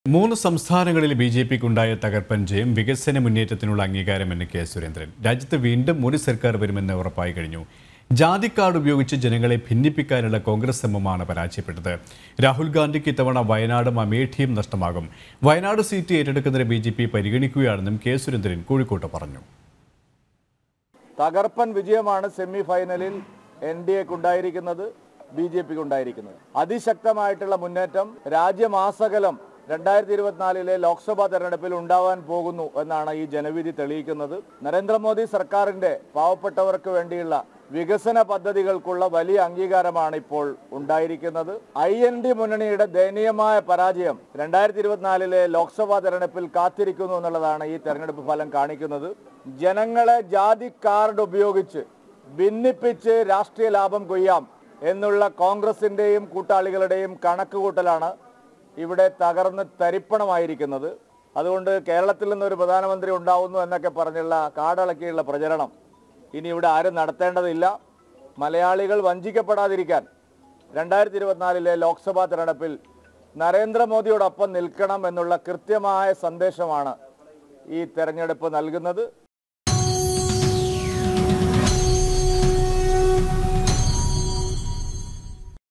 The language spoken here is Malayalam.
മൂന്ന് സംസ്ഥാനങ്ങളിൽ ബി ജെ പിക്കുണ്ടായ തകർപ്പൻ ജയം വികസന മുന്നേറ്റത്തിനുള്ള അംഗീകാരമെന്ന് കെ സുരേന്ദ്രൻ രാജ്യത്ത് വീണ്ടും മോദി സർക്കാർ വരുമെന്ന് ഉറപ്പായി കഴിഞ്ഞു ജാതി കാർഡ് ഉപയോഗിച്ച് ജനങ്ങളെ ഭിന്നിപ്പിക്കാനുള്ള കോൺഗ്രസ് ശ്രമമാണ് പരാജയപ്പെട്ടത് രാഹുൽ ഗാന്ധിക്ക് ഇത്തവണ വയനാടും അമേഠിയും നഷ്ടമാകും വയനാട് സീറ്റ് ഏറ്റെടുക്കുന്നതിന് ബി ജെ പി പരിഗണിക്കുകയാണെന്നും കെ സുരേന്ദ്രൻ കോഴിക്കോട്ട് പറഞ്ഞു തകർപ്പൻ വിജയമാണ് സെമി ഫൈനലിൽ എൻ ഡി എക്ക് ഉണ്ടായിരിക്കുന്നത് ബി ജെ പിക്ക് ഉണ്ടായിരിക്കുന്നത് അതിശക്തമായിട്ടുള്ള മുന്നേറ്റം രാജ്യമാസകലം രണ്ടായിരത്തി ഇരുപത്തിനാലിലെ ലോക്സഭാ തെരഞ്ഞെടുപ്പിൽ ഉണ്ടാവാൻ പോകുന്നു എന്നാണ് ഈ ജനവിധി തെളിയിക്കുന്നത് നരേന്ദ്രമോദി സർക്കാരിന്റെ പാവപ്പെട്ടവർക്ക് വേണ്ടിയുള്ള വികസന പദ്ധതികൾക്കുള്ള വലിയ അംഗീകാരമാണ് ഇപ്പോൾ ഉണ്ടായിരിക്കുന്നത് ഐ എൻ ഡി മുന്നണിയുടെ ദയനീയമായ പരാജയം രണ്ടായിരത്തി ഇരുപത്തിനാലിലെ ലോക്സഭാ തെരഞ്ഞെടുപ്പിൽ കാത്തിരിക്കുന്നു എന്നുള്ളതാണ് ഈ തെരഞ്ഞെടുപ്പ് ഫലം കാണിക്കുന്നത് ജനങ്ങളെ ജാതി കാർഡ് ഉപയോഗിച്ച് ഭിന്നിപ്പിച്ച് രാഷ്ട്രീയ ലാഭം കൊയ്യാം എന്നുള്ള കോൺഗ്രസിന്റെയും കൂട്ടാളികളുടെയും കണക്കുകൂട്ടലാണ് ഇവിടെ തകർന്ന് തരിപ്പണമായിരിക്കുന്നത് അതുകൊണ്ട് കേരളത്തിൽ നിന്നൊരു പ്രധാനമന്ത്രി ഉണ്ടാവുന്നു എന്നൊക്കെ പറഞ്ഞുള്ള കാടളക്കിയുള്ള പ്രചരണം ഇനി ഇവിടെ ആരും നടത്തേണ്ടതില്ല മലയാളികൾ വഞ്ചിക്കപ്പെടാതിരിക്കാൻ രണ്ടായിരത്തി ഇരുപത്തിനാലിലെ ലോക്സഭാ തെരഞ്ഞെടുപ്പിൽ നരേന്ദ്രമോദിയോടൊപ്പം നിൽക്കണം എന്നുള്ള കൃത്യമായ സന്ദേശമാണ് ഈ തെരഞ്ഞെടുപ്പ് നൽകുന്നത്